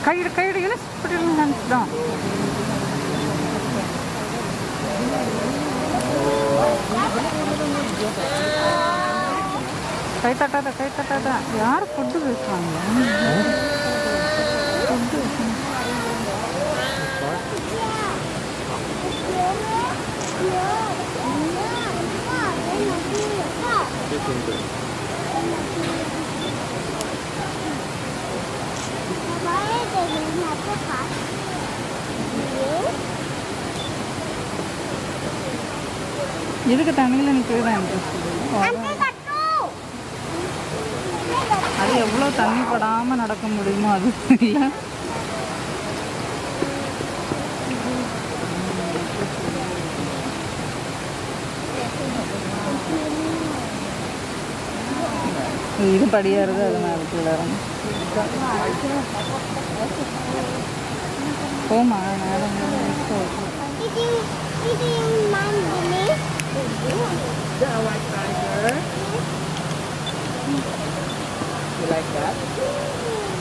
கையிடு கையிடு Younis put your hands down கை தட்டாத கை தட்டாத யார் food பேசுவாங்க food இதுக்கு தண்ணியில் நிற்கிறது தான் இன்ட்ரெஸ்ட் அது எவ்வளோ தண்ணி படாமல் நடக்க முடியுமோ அது இல்லை இது படியாருது அதனால கீழே இறங்கும் போமா நேரம் You like that?